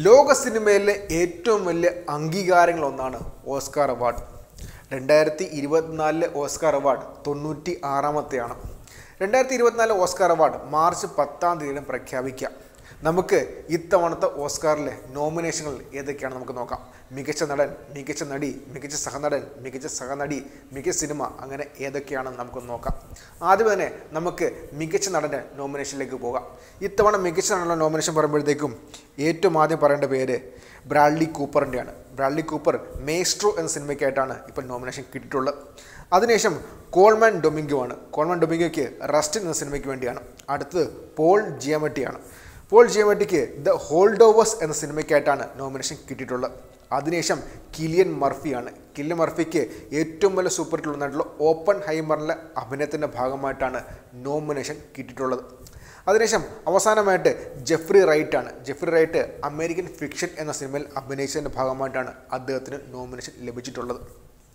ലോക സിനിമയിലെ ഏറ്റവും വലിയ അംഗീകാരങ്ങളൊന്നാണ് ഓസ്കാർ അവാർഡ് രണ്ടായിരത്തി ഇരുപത്തിനാലിലെ ഓസ്കാർ അവാർഡ് തൊണ്ണൂറ്റി ആറാമത്തെയാണ് രണ്ടായിരത്തി ഇരുപത്തിനാലിലെ ഓസ്കാർ അവാർഡ് മാർച്ച് പത്താം തീയതി പ്രഖ്യാപിക്കാം നമുക്ക് ഇത്തവണത്തെ ഓസ്കാറിലെ നോമിനേഷനുകൾ ഏതൊക്കെയാണ് നമുക്ക് നോക്കാം മികച്ച നടൻ മികച്ച നടി മികച്ച സഹനടൻ മികച്ച സഹനടി മികച്ച സിനിമ അങ്ങനെ ഏതൊക്കെയാണെന്ന് നമുക്ക് നോക്കാം ആദ്യം തന്നെ നമുക്ക് മികച്ച നടൻ്റെ നോമിനേഷനിലേക്ക് പോകാം ഇത്തവണ മികച്ച നടനുള്ള നോമിനേഷൻ പറയുമ്പോഴത്തേക്കും ഏറ്റവും ആദ്യം പറയേണ്ട പേര് ബ്രാഡ്ലി കൂപ്പറിൻ്റെയാണ് ബ്രാഡ്ലി കൂപ്പർ മേസ്ട്രോ എന്ന സിനിമയ്ക്കായിട്ടാണ് ഇപ്പോൾ നോമിനേഷൻ കിട്ടിയിട്ടുള്ളത് അതിനുശേഷം കോൾമാൻ ഡൊമിങ്കോ ആണ് കോൾമാൻ ഡൊമിങ്കോയ്ക്ക് റസ്റ്റിൻ എന്ന സിനിമയ്ക്ക് വേണ്ടിയാണ് അടുത്തത് പോൾ ജിയമറ്റിയാണ് പോൾ ജിയമറ്റിക്ക് ദ ഹോൾഡോവേഴ്സ് എന്ന സിനിമയ്ക്കായിട്ടാണ് നോമിനേഷൻ കിട്ടിയിട്ടുള്ളത് അതിനുശേഷം കിലിയൻ മർഫിയാണ് കിലിയൻ മർഫിക്ക് ഏറ്റവും വലിയ സൂപ്പർ ഹിറ്റ് ഉള്ളതായിട്ടുള്ള ഓപ്പൺ ഹൈമറിലെ അഭിനയത്തിൻ്റെ ഭാഗമായിട്ടാണ് നോമിനേഷൻ കിട്ടിയിട്ടുള്ളത് അതിനുശേഷം അവസാനമായിട്ട് ജെഫ്രി റൈറ്റ് ആണ് ജെഫ്രി റൈറ്റ് അമേരിക്കൻ ഫിക്ഷൻ എന്ന സിനിമയിൽ അഭിനയിച്ചതിൻ്റെ ഭാഗമായിട്ടാണ് അദ്ദേഹത്തിന് നോമിനേഷൻ ലഭിച്ചിട്ടുള്ളത്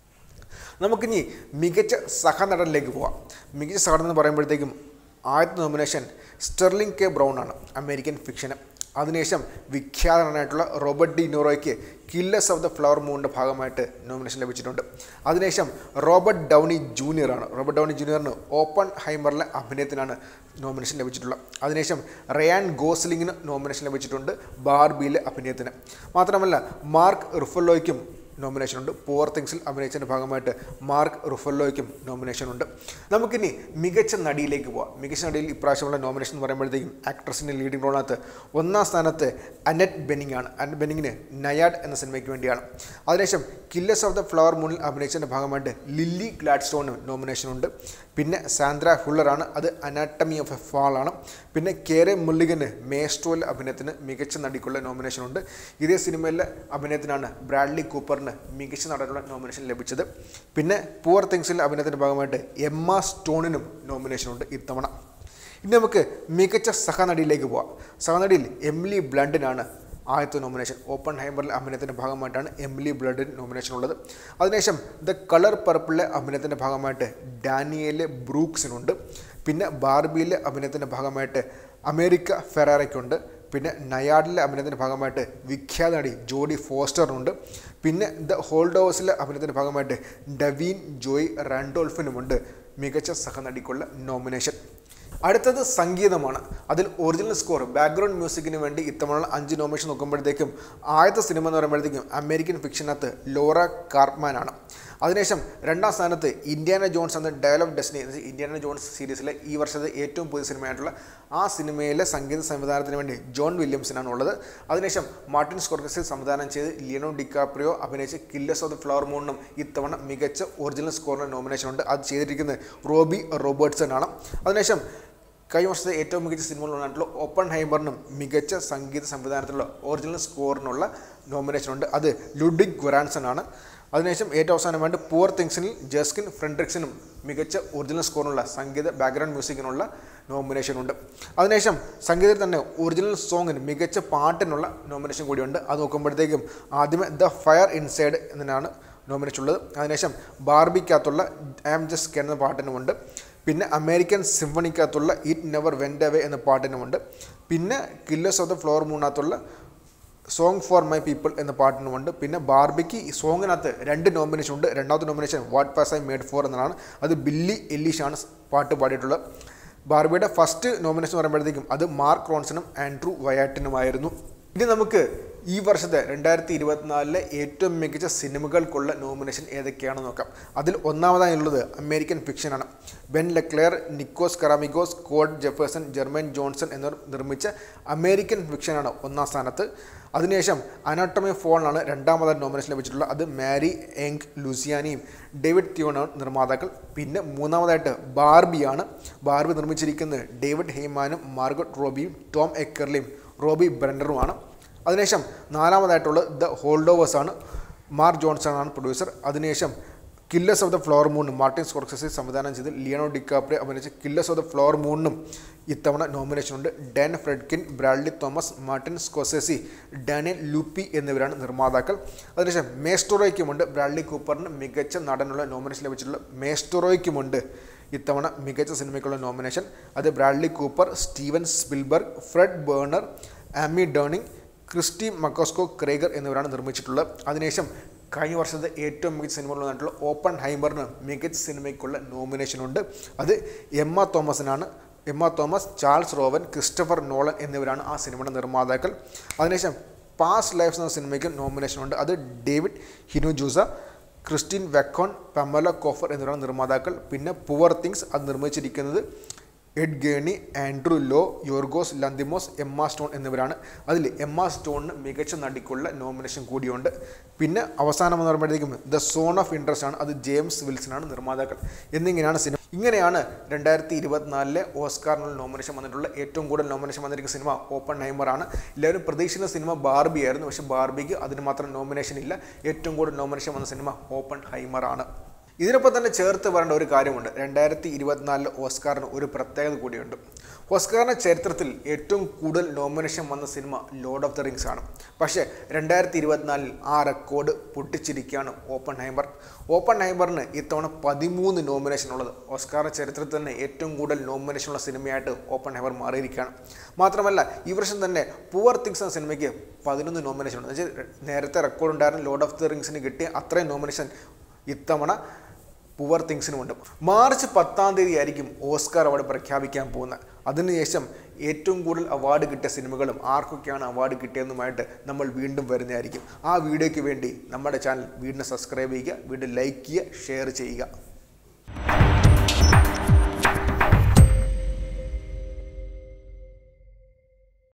നമുക്കിനി മികച്ച സഹനടനിലേക്ക് പോവാം മികച്ച സഹനടൻ എന്ന് പറയുമ്പോഴത്തേക്കും ആദ്യത്തെ നോമിനേഷൻ സ്റ്റെർലിംഗ് കെ ബ്രൗൺ ആണ് അമേരിക്കൻ ഫിക്ഷന് അതിനുശേഷം വിഖ്യാത നടനായിട്ടുള്ള റോബർട്ട് ഡി നോറോയ്ക്ക് കില്ലേഴ്സ് ഓഫ് ദ ഫ്ലവർ മൂണിൻ്റെ ഭാഗമായിട്ട് നോമിനേഷൻ ലഭിച്ചിട്ടുണ്ട് അതിനുശേഷം റോബർട്ട് ഡൗണി ജൂനിയർ ആണ് റോബർട്ട് ഡൗണി ജൂനിയറിന് ഓപ്പൺ ഹൈമറിലെ അഭിനയത്തിനാണ് നോമിനേഷൻ ലഭിച്ചിട്ടുള്ളത് അതിനുശേഷം റയാൻ ഗോസ്ലിങ്ങിന് നോമിനേഷൻ ലഭിച്ചിട്ടുണ്ട് ബാർബിയിലെ അഭിനയത്തിന് മാത്രമല്ല മാർക്ക് റുഫലോയ്ക്കും നോമിനേഷൻ ഉണ്ട് പുവർ തിങ്സിൽ അഭിനയിച്ചതിൻ്റെ ഭാഗമായിട്ട് മാർക്ക് റുഫല്ലോയ്ക്കും നോമിനേഷൻ ഉണ്ട് നമുക്കിനി മികച്ച നടിയിലേക്ക് പോവാം മികച്ച നടിയിൽ ഇപ്രാവശ്യമുള്ള നോമിനേഷൻ എന്ന് പറയുമ്പോഴത്തേക്കും ആക്ട്രസിൻ്റെ ലീഡിംഗ് റോളിനകത്ത് ഒന്നാം സ്ഥാനത്ത് അനറ്റ് ബെന്നിങ് ആണ് അനറ്റ് ബെന്നിങ്ങിന് നയാഡ് എന്ന സിനിമയ്ക്ക് വേണ്ടിയാണ് അതിനുശേഷം കില്ലേഴ്സ് ഓഫ് ദ ഫ്ലവർ മൂണിൽ അഭിനയിച്ചതിൻ്റെ ഭാഗമായിട്ട് ലില്ലി ഗ്ലാഡ്സ്റ്റോണിന് നോമിനേഷൻ ഉണ്ട് പിന്നെ സാന്ദ്ര ഹുള്ളറാണ് അത് അനാട്ടമി ഓഫ് എ ഫാൾ ആണ് പിന്നെ കേരെ മുള്ളിഗന് മേസ്ട്രോയിൽ അഭിനയത്തിന് മികച്ച നടിക്കുള്ള നോമിനേഷൻ ഉണ്ട് ഇതേ സിനിമയിലെ അഭിനയത്തിനാണ് ബ്രാഡ്ലി കൂപ്പറിന് മികച്ച നടനുള്ള നോമിനേഷൻ ലഭിച്ചത് പിന്നെ പൂവർ തിങ്സിലെ അഭിനയത്തിൻ്റെ ഭാഗമായിട്ട് എമ്മ സ്റ്റോണിനും നോമിനേഷൻ ഉണ്ട് ഇത്തവണ ഇനി നമുക്ക് മികച്ച സഹനടിയിലേക്ക് പോവാം സഹനടിയിൽ എംലി ബ്ലണ്ടിനാണ് ആദ്യത്തെ നോമിനേഷൻ ഓപ്പൺ ഹൈമറിലെ അഭിനയത്തിൻ്റെ ഭാഗമായിട്ടാണ് എംലി ബ്ലഡിന് നോമിനേഷൻ ഉള്ളത് അതിനുശേഷം ദ കളർ പർപ്പിളിലെ അഭിനയത്തിൻ്റെ ഭാഗമായിട്ട് ഡാനിയലെ ബ്രൂക്സിനുണ്ട് പിന്നെ ബാർബിയിലെ അഭിനയത്തിൻ്റെ ഭാഗമായിട്ട് അമേരിക്ക ഫെറാറയ്ക്കുണ്ട് പിന്നെ നയാഡിലെ അഭിനയത്തിൻ്റെ ഭാഗമായിട്ട് വിഖ്യാത നടി ജോഡി ഫോസ്റ്ററിനുണ്ട് പിന്നെ ദ ഹോൾഡോവേഴ്സിലെ അഭിനയത്തിൻ്റെ ഭാഗമായിട്ട് ഡവീൻ ജോയ് റാൻഡോൾഫിനുമുണ്ട് മികച്ച സഹനടിക്കുള്ള നോമിനേഷൻ അടുത്തത് സംഗീതമാണ് അതിൽ ഒറിജിനൽ സ്കോർ ബാക്ക്ഗ്രൗണ്ട് മ്യൂസിക്കിന് വേണ്ടി ഇത്തവണ അഞ്ച് നോമിനേഷൻ നോക്കുമ്പോഴത്തേക്കും ആദ്യത്തെ സിനിമ എന്ന് പറയുമ്പോഴത്തേക്കും അമേരിക്കൻ ഫിക്ഷനകത്ത് ലോറ കാർപ്മാനാണ് അതിനുശേഷം രണ്ടാം സ്ഥാനത്ത് ഇന്ത്യാന ജോൺസ് എന്ന ഡയൽ ഓഫ് ഡെസ്റ്റിനി എന്ന് വെച്ചാൽ ഇന്ത്യാന ജോൺസ് സീരീസിലെ ഈ വർഷത്തെ ഏറ്റവും പുതിയ സിനിമയായിട്ടുള്ള ആ സിനിമയിലെ സംഗീത സംവിധാനത്തിന് വേണ്ടി ജോൺ വില്യംസിനാണ് ഉള്ളത് അതിനുശേഷം മാർട്ടിൻ സ്കോർഗസിൽ സംവിധാനം ചെയ്ത് ലിയനോ ഡിക്കാപ്രിയോ അഭിനയിച്ച കില്ലേഴ്സ് ഓഫ് ദ ഫ്ലവർ മൂണിനും ഇത്തവണ മികച്ച ഒറിജിനൽ സ്കോറിന് നോമിനേഷൻ ഉണ്ട് അത് ചെയ്തിരിക്കുന്നത് റോബി റോബർട്ട്സൺ ആണ് അതിനുശേഷം കഴിഞ്ഞ വർഷത്തെ ഏറ്റവും മികച്ച സിനിമകളിലായിട്ടുള്ള ഓപ്പൺ ഹൈമറിനും മികച്ച സംഗീത സംവിധാനത്തിലുള്ള ഒറിജിനൽ സ്കോറിനുള്ള നോമിനേഷൻ ഉണ്ട് അത് ലുഡിക് ഗൊറാൻസൺ ആണ് അതിനുശേഷം ഏറ്റവും അവസാനമായിട്ട് പൂർ തിങ്സിനിൽ ജസ്കിൻ ഫ്രെഡറിക്സിനും മികച്ച ഒറിജിനൽ സ്കോറിനുള്ള സംഗീത ബാക്ക്ഗ്രൗണ്ട് മ്യൂസിക്കിനുള്ള നോമിനേഷൻ ഉണ്ട് അതിനുശേഷം സംഗീതത്തിൽ തന്നെ ഒറിജിനൽ സോങ്ങിന് മികച്ച പാട്ടിനുള്ള നോമിനേഷൻ കൂടിയുണ്ട് അത് നോക്കുമ്പോഴത്തേക്കും ആദ്യമേ ദ ഫയർ ഇൻസൈഡ് എന്നതിനാണ് നോമിനേഷൻ ഉള്ളത് അതിനുശേഷം ബാർബിക്കകത്തുള്ള ഐ ആം ജസ്റ്റ് കെൻ എന്ന പാട്ടിനുമുണ്ട് പിന്നെ അമേരിക്കൻ സിംഫണിക്കകത്തുള്ള ഇറ്റ് നെവർ വെൻഡ് അവേ എന്ന പാട്ടിനുമുണ്ട് പിന്നെ കില്ലേഴ്സ് ഓഫ് ദ ഫ്ലോർ മൂണകത്തുള്ള സോങ് ഫോർ മൈ പീപ്പിൾ എന്ന പാട്ടിനുമുണ്ട് പിന്നെ ബാർബിക്ക് ഈ സോങ്ങിനകത്ത് രണ്ട് നോമിനേഷൻ ഉണ്ട് രണ്ടാമത്തെ nomination What Was I Made For എന്നതാണ് അത് ബില്ലി എല്ലീഷാണ് പാട്ട് പാടിയിട്ടുള്ളത് ബാർബിയുടെ ഫസ്റ്റ് നോമിനേഷൻ പറയുമ്പോഴത്തേക്കും അത് മാർക്ക് റോൺസണും ആൻഡ്രൂ വയാട്ടിനുമായിരുന്നു ഇനി നമുക്ക് ഈ വർഷത്തെ രണ്ടായിരത്തി ഇരുപത്തിനാലിലെ ഏറ്റവും മികച്ച സിനിമകൾക്കുള്ള നോമിനേഷൻ ഏതൊക്കെയാണെന്ന് നോക്കാം അതിൽ ഒന്നാമതായുള്ളത് അമേരിക്കൻ ഫിക്ഷനാണ് Ben LeClair Nikos Karamigios Cord Jefferson Jermaine Johnson എന്നിവർ നിർമ്മിച്ച അമേരിക്കൻ ഫിക്ഷനാണ് ഒന്നാം സ്ഥാനത്ത് അതിനുശേഷം അനാട്ടമി ഫോണിലാണ് രണ്ടാമതായി നോമിനേഷൻ ലഭിച്ചിട്ടുള്ളത് അത് മാരി എങ് ലൂസിയാനിയും ഡേവിഡ് തിയോണാണ് നിർമ്മാതാക്കൾ പിന്നെ മൂന്നാമതായിട്ട് ബാർബിയാണ് ബാർബി നിർമ്മിച്ചിരിക്കുന്നത് ഡേവിഡ് ഹെയ്മാനും മാർഗറ്റ് റോബിയും ടോം എക്കർലിയും റോബി ബ്രണ്ടറുമാണ് അതിനുശേഷം നാലാമതായിട്ടുള്ളത് ദ ഹോൾഡോവേഴ്സ് ആണ് മാർ ജോൺസൺ ആണ് പ്രൊഡ്യൂസർ അതിനുശേഷം കില്ലേഴ്സ് ഓഫ് ദ ഫ്ലോർ മൂണും മാർട്ടിൻ സ്കോർസസി സംവിധാനം ചെയ്ത് ലിയനോ ഡിക്കാപ്രി അഭിനയിച്ച കില്ലേഴ്സ് ഓഫ് ദ ഫ്ലോർ മൂണിനും ഇത്തവണ നോമിനേഷൻ ഉണ്ട് Dan Friedkin Bradley Thomas Martin Scorsese Daniel Lupi എന്നിവരാണ് നിർമ്മാതാക്കൾ അതിനുശേഷം മേസ്റ്റോറോയ്ക്കുമുണ്ട് ബ്രാഡ്ലി കൂപ്പറിന് മികച്ച നടനുള്ള നോമിനേഷൻ ലഭിച്ചിട്ടുള്ള മേസ്റ്റോറോയ്ക്കുമുണ്ട് ഇത്തവണ മികച്ച സിനിമയ്ക്കുള്ള നോമിനേഷൻ അത് Bradley Cooper Steven Spielberg Fred Berner Amy Durning Kristie Macosko Krieger എന്നിവരാണ് നിർമ്മിച്ചിട്ടുള്ളത് അതിനുശേഷം കഴിഞ്ഞ വർഷത്തെ ഏറ്റവും മികച്ച സിനിമകളിൽ ഓപ്പൺ ഹൈമറിന് മികച്ച സിനിമയ്ക്കുള്ള നോമിനേഷൻ ഉണ്ട് അത് എമ്മ തോമസിനാണ് Emma Thomas Charles Roven Christopher Nolan എന്നിവരാണ് ആ സിനിമയുടെ നിർമ്മാതാക്കൾ അതിനുശേഷം പാസ്റ്റ് ലൈഫ്സ് എന്ന സിനിമയ്ക്ക് നോമിനേഷൻ ഉണ്ട് അത് David Hinojosa Christine Vachon Pamela Koffler എന്നിവരാണ് നിർമ്മാതാക്കൾ പിന്നെ പുവർ തിങ്സ് അത് നിർമ്മിച്ചിരിക്കുന്നത് Ed Guiney Andrew Lowe Yorgos Lanthimos Emma Stone എന്നിവരാണ് അതിൽ എമ്മ സ്റ്റോണിന് മികച്ച നടിക്കുള്ള നോമിനേഷൻ കൂടിയുണ്ട് പിന്നെ അവസാനം എന്ന് പറയുമ്പോഴത്തേക്കും ദ സോൺ ഓഫ് ഇൻട്രസ്റ്റ് ആണ് അത് ജെയിംസ് വിൽസനാണ് നിർമ്മാതാക്കൾ എന്നിങ്ങനെയാണ് സിനിമ ഇങ്ങനെയാണ് രണ്ടായിരത്തി ഇരുപത്തിനാലിലെ ഓസ്കാറിനുള്ള നോമിനേഷൻ വന്നിട്ടുള്ള ഏറ്റവും കൂടുതൽ നോമിനേഷൻ വന്നിരിക്കുന്ന സിനിമ ഓപ്പൺ ഹൈമർ ആണ് എല്ലാവരും പ്രതീക്ഷിക്കുന്ന സിനിമ ബാർബി ആയിരുന്നു പക്ഷേ ബാർബിക്ക് അതിന് മാത്രം നോമിനേഷൻ ഇല്ല ഏറ്റവും കൂടുതൽ നോമിനേഷൻ വന്ന സിനിമ ഓപ്പൺ ഹൈമർ ആണ് ഇതിനൊപ്പം തന്നെ ചേർത്ത് പറയേണ്ട ഒരു കാര്യമുണ്ട് രണ്ടായിരത്തി ഇരുപത്തിനാലിലെ ഓസ്കാറിന് ഒരു പ്രത്യേകത കൂടിയുണ്ട് ഓസ്കാറിൻ്റെ ചരിത്രത്തിൽ ഏറ്റവും കൂടുതൽ നോമിനേഷൻ വന്ന സിനിമ ലോർഡ് ഓഫ് ദ റിങ്സ് ആണ് പക്ഷേ രണ്ടായിരത്തി ഇരുപത്തിനാലിൽ ആ റെക്കോർഡ് പൊട്ടിച്ചിരിക്കുകയാണ് ഓപ്പൺ ഹൈമർ ഓപ്പൺ ഹൈമറിന് ഇത്തവണ പതിമൂന്ന് നോമിനേഷൻ ഉള്ളത് ഓസ്കാറിൻ്റെ ചരിത്രത്തിൽ തന്നെ ഏറ്റവും കൂടുതൽ നോമിനേഷൻ ഉള്ള സിനിമയായിട്ട് ഓപ്പൺ ഹൈമർ മാറിയിരിക്കുകയാണ് മാത്രമല്ല ഈ വർഷം തന്നെ പുവർ തിങ്സ് എന്ന സിനിമയ്ക്ക് പതിനൊന്ന് നോമിനേഷൻ ഉണ്ട് എന്നുവെച്ചാൽ നേരത്തെ റെക്കോർഡ് ഉണ്ടായിരുന്ന ലോർഡ് ഓഫ് ദ റിങ്സിന് കിട്ടിയ അത്രയും നോമിനേഷൻ ഇത്തവണ പുവർ തിങ്സിനുമുണ്ട് മാർച്ച് പത്താം തീയതി ആയിരിക്കും ഓസ്കാർ അവാർഡ് പ്രഖ്യാപിക്കാൻ പോകുന്നത് അതിനുശേഷം ഏറ്റവും കൂടുതൽ അവാർഡ് കിട്ടിയ സിനിമകളും ആർക്കൊക്കെയാണ് അവാർഡ് കിട്ടിയതെന്നുമായിട്ട് നമ്മൾ വീണ്ടും വരുന്നതായിരിക്കും ആ വീഡിയോയ്ക്ക് വേണ്ടി നമ്മുടെ ചാനൽ വീണ്ടും സബ്സ്ക്രൈബ് ചെയ്യുക വീണ്ടും ലൈക്ക് ചെയ്യുക ഷെയർ ചെയ്യുക